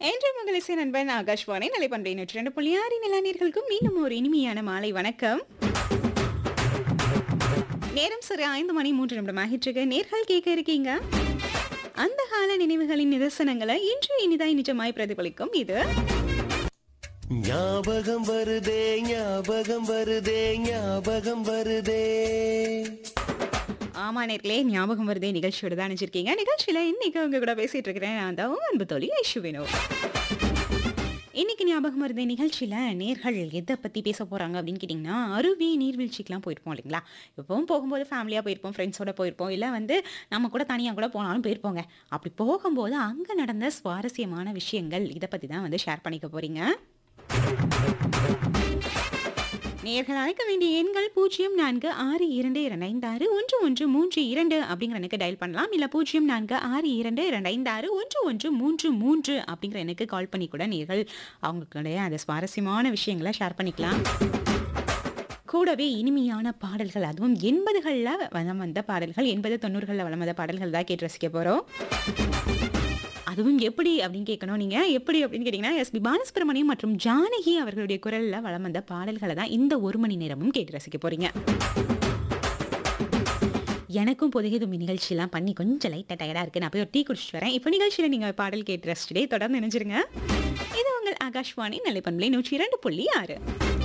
என்று உங்கள் இசை நண்பன் ஆகாஷ்வாணி நிலைப்பண்பை நூற்றி ரெண்டு புள்ளி ஆறு நிலாநீர்களுக்கும் மீண்டும் ஒரு இனிமையான மாலை வணக்கம் நேரம் சரி ஐந்து மணி மூன்று நிமிடம் ஆகிட்டு நேர்கள் கேட்க இருக்கீங்க அந்த கால நினைவுகளின் நிதர்சனங்களை இன்று இனிதாய் நிஜமாய் பிரதிபலிக்கும் இது ஞாபகம் வருதே ஞாபகம் வருதே ஞாபகம் வருதே ஆமா நேர்களே ஞாபகம் வருதே நிகழ்ச்சியோட தான் நினைச்சிருக்கீங்க நிகழ்ச்சியில இன்னைக்கு உங்க கூட பேசிட்டு இருக்கிறேன் நான் தான் உங்க அன்பு தோழி ஐஷுவினோ இன்னைக்கு ஞாபகம் வருதே நிகழ்ச்சியில நேர்கள் எதை பத்தி பேச போறாங்க அப்படின்னு கேட்டிங்கன்னா அருவி நீர்வீழ்ச்சிக்கெல்லாம் போயிருப்போம் இல்லைங்களா இப்போவும் போகும்போது ஃபேமிலியாக போயிருப்போம் ஃப்ரெண்ட்ஸோட போயிருப்போம் இல்லை வந்து நம்ம கூட தனியாக கூட போனாலும் போயிருப்போங்க அப்படி போகும்போது அங்கே நடந்த சுவாரஸ்யமான விஷயங்கள் இதை பற்றி தான் வந்து ஷேர் பண்ணிக்க போறீங்க நேர்கள் அழைக்க வேண்டிய எண்கள் பூஜ்ஜியம் நான்கு ஆறு இரண்டு இரண்டு ஐந்து ஆறு ஒன்று ஒன்று மூன்று இரண்டு அப்படிங்கிற எனக்கு டயல் பண்ணலாம் இல்லை பூஜ்ஜியம் நான்கு ஆறு இரண்டு இரண்டு ஐந்து ஆறு ஒன்று ஒன்று மூன்று மூன்று அப்படிங்கிற எனக்கு கால் பண்ணி கூட நேர்கள் அவங்களுடைய அந்த சுவாரஸ்யமான விஷயங்களை ஷேர் பண்ணிக்கலாம் கூடவே இனிமையான பாடல்கள் அதுவும் எண்பதுகளில் வளம் வந்த பாடல்கள் எண்பது தொண்ணூறுகளில் வளம் வந்த பாடல்கள் தான் கேட்டு ரசிக்க போகிறோம் அதுவும் எப்படி அப்படின்னு கேட்கணும் நீங்க எப்படி அப்படின்னு கேட்டீங்கன்னா எஸ்பி பாலசுப்ரமணியம் மற்றும் ஜானகி அவர்களுடைய குரல்ல வளம் வந்த பாடல்களை தான் இந்த ஒரு மணி நேரமும் கேட்டு ரசிக்க போறீங்க எனக்கும் பொதுகை தும்பி நிகழ்ச்சியெல்லாம் பண்ணி கொஞ்சம் லைட்டாக டயர்டாக இருக்குது நான் போய் ஒரு டீ குடிச்சிட்டு வரேன் இப்போ நிகழ்ச்சியில் நீங்கள் பாடல் கேட்டு ரசிச்சுட்டே தொடர்ந்து நினைச்சிருங்க இது உங்கள் ஆகாஷ்வாணி நிலைப்பண்பலை நூற்றி இரண்டு புள்ளி ஆறு